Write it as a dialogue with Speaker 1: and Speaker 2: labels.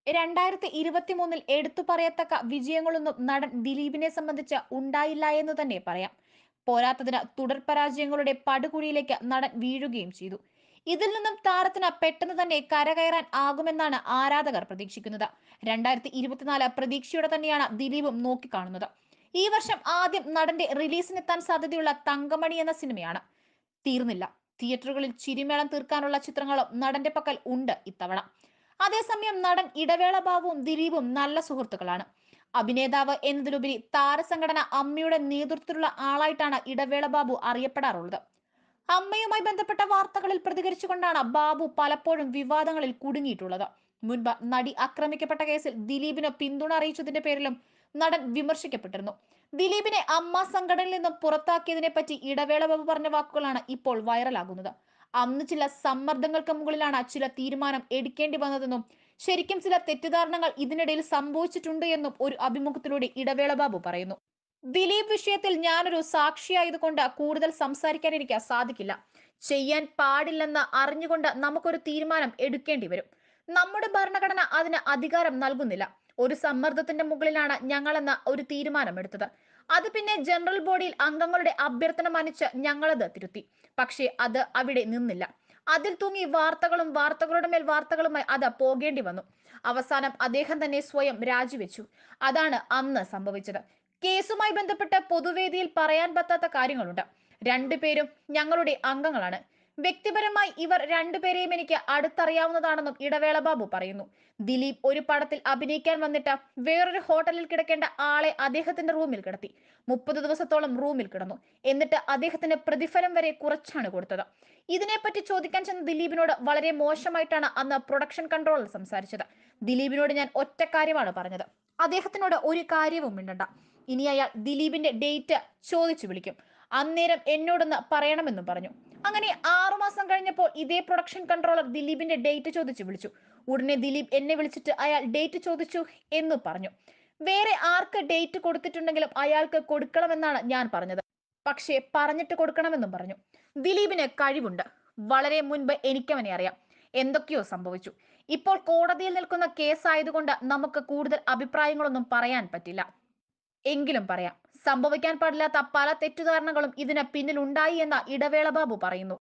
Speaker 1: രണ്ടായിരത്തി ഇരുപത്തി മൂന്നിൽ എടുത്തു പറയത്തക്ക വിജയങ്ങളൊന്നും നടൻ ദിലീപിനെ സംബന്ധിച്ച് ഉണ്ടായില്ല എന്ന് തന്നെ പറയാം പോരാത്തതിന് തുടർ പരാജയങ്ങളുടെ പടുകുഴിയിലേക്ക് നടൻ വീഴുകയും ചെയ്തു ഇതിൽ നിന്നും താരത്തിന് പെട്ടെന്ന് തന്നെ കരകയറാൻ ആകുമെന്നാണ് ആരാധകർ പ്രതീക്ഷിക്കുന്നത് രണ്ടായിരത്തി ഇരുപത്തിനാല് പ്രതീക്ഷയോടെ തന്നെയാണ് ദിലീപും നോക്കിക്കാണുന്നത് ഈ വർഷം ആദ്യം നടന്റെ റിലീസിനെത്താൻ സാധ്യതയുള്ള തങ്കമണി എന്ന സിനിമയാണ് തീർന്നില്ല തിയേറ്ററുകളിൽ ചിരിമേളം തീർക്കാനുള്ള ചിത്രങ്ങളും നടന്റെ പക്കൽ ഉണ്ട് ഇത്തവണ അതേസമയം നടൻ ഇടവേള ബാബുവും ദിലീപും നല്ല സുഹൃത്തുക്കളാണ് അഭിനേതാവ് എന്നതിലുപരി താരസംഘടന അമ്മയുടെ നേതൃത്വത്തിലുള്ള ആളായിട്ടാണ് ഇടവേള ബാബു അറിയപ്പെടാറുള്ളത് അമ്മയുമായി ബന്ധപ്പെട്ട വാർത്തകളിൽ പ്രതികരിച്ചുകൊണ്ടാണ് ബാബു പലപ്പോഴും വിവാദങ്ങളിൽ കുടുങ്ങിയിട്ടുള്ളത് മുൻപ് നടി ആക്രമിക്കപ്പെട്ട കേസിൽ ദിലീപിന് പിന്തുണ അറിയിച്ചതിന്റെ പേരിലും നടൻ വിമർശിക്കപ്പെട്ടിരുന്നു ദിലീപിനെ അമ്മ സംഘടനയിൽ നിന്നും പുറത്താക്കിയതിനെ പറ്റി ഇടവേള ബാബു പറഞ്ഞ വാക്കുകളാണ് ഇപ്പോൾ വൈറലാകുന്നത് അന്ന് ചില സമ്മർദ്ദങ്ങൾക്ക് മുകളിലാണ് ചില തീരുമാനം എടുക്കേണ്ടി വന്നതെന്നും ശരിക്കും ചില തെറ്റിദ്ധാരണകൾ ഇതിനിടയിൽ സംഭവിച്ചിട്ടുണ്ട് എന്നും ഒരു അഭിമുഖത്തിലൂടെ ഇടവേള ബാബു പറയുന്നു ദിലീപ് വിഷയത്തിൽ ഞാനൊരു സാക്ഷിയായതുകൊണ്ട് കൂടുതൽ സംസാരിക്കാൻ എനിക്ക് സാധിക്കില്ല ചെയ്യാൻ പാടില്ലെന്ന് അറിഞ്ഞുകൊണ്ട് നമുക്കൊരു തീരുമാനം എടുക്കേണ്ടി വരും നമ്മുടെ ഭരണഘടന അതിന് അധികാരം നൽകുന്നില്ല ഒരു സമ്മർദ്ദത്തിന്റെ മുകളിലാണ് ഞങ്ങളെന്ന ഒരു തീരുമാനമെടുത്തത് അത് പിന്നെ ജനറൽ ബോഡിയിൽ അംഗങ്ങളുടെ അഭ്യർത്ഥന മാനിച്ച് ഞങ്ങളത് തിരുത്തി പക്ഷേ അത് അവിടെ നിന്നില്ല അതിൽ തൂങ്ങി വാർത്തകളും വാർത്തകളുടെ മേൽ വാർത്തകളുമായി അത് പോകേണ്ടി വന്നു അവസാനം അദ്ദേഹം തന്നെ സ്വയം രാജിവെച്ചു അതാണ് അന്ന് സംഭവിച്ചത് കേസുമായി ബന്ധപ്പെട്ട് പൊതുവേദിയിൽ പറയാൻ പറ്റാത്ത കാര്യങ്ങളുണ്ട് രണ്ടുപേരും ഞങ്ങളുടെ അംഗങ്ങളാണ് വ്യക്തിപരമായി ഇവർ രണ്ടുപേരെയും എനിക്ക് അടുത്തറിയാവുന്നതാണെന്നും ഇടവേള ബാബു പറയുന്നു ദിലീപ് ഒരു പടത്തിൽ അഭിനയിക്കാൻ വന്നിട്ട് വേറൊരു ഹോട്ടലിൽ കിടക്കേണ്ട ആളെ അദ്ദേഹത്തിന്റെ റൂമിൽ കിടത്തി മുപ്പത് ദിവസത്തോളം റൂമിൽ കിടന്നു എന്നിട്ട് അദ്ദേഹത്തിന് പ്രതിഫലം വരെ കുറച്ചാണ് കൊടുത്തത് ഇതിനെപ്പറ്റി ചോദിക്കാൻ ചെന്ന ദിലീപിനോട് വളരെ മോശമായിട്ടാണ് അന്ന് പ്രൊഡക്ഷൻ കൺട്രോളർ സംസാരിച്ചത് ദിലീപിനോട് ഞാൻ ഒറ്റ കാര്യമാണ് പറഞ്ഞത് അദ്ദേഹത്തിനോട് ഒരു കാര്യവും മിണ്ടണ്ട ഇനി അയാൾ ദിലീപിന്റെ ഡേറ്റ് ചോദിച്ചു വിളിക്കും അന്നേരം എന്നോടൊന്ന് പറയണമെന്നും പറഞ്ഞു അങ്ങനെ ആറുമാസം കഴിഞ്ഞപ്പോൾ ഇതേ പ്രൊഡക്ഷൻ കൺട്രോളർ ദിലീപിന്റെ ഡേറ്റ് ചോദിച്ചു വിളിച്ചു ഉടനെ ദിലീപ് എന്നെ വിളിച്ചിട്ട് അയാൾ ഡേറ്റ് ചോദിച്ചു എന്ന് പറഞ്ഞു വേറെ ആർക്ക് ഡേറ്റ് കൊടുത്തിട്ടുണ്ടെങ്കിലും അയാൾക്ക് കൊടുക്കണമെന്നാണ് ഞാൻ പറഞ്ഞത് പക്ഷേ പറഞ്ഞിട്ട് കൊടുക്കണമെന്നും പറഞ്ഞു ദിലീപിന് കഴിവുണ്ട് വളരെ മുൻപ് എനിക്കവനെ അറിയാം എന്തൊക്കെയോ സംഭവിച്ചു ഇപ്പോൾ കോടതിയിൽ നിൽക്കുന്ന കേസായതുകൊണ്ട് നമുക്ക് കൂടുതൽ അഭിപ്രായങ്ങളൊന്നും പറയാൻ പറ്റില്ല എങ്കിലും പറയാം സംഭവിക്കാൻ പാടില്ലാത്ത പല തെറ്റുധാരണകളും ഇതിന് പിന്നിലുണ്ടായി എന്ന ഇടവേള ബാബു പറയുന്നു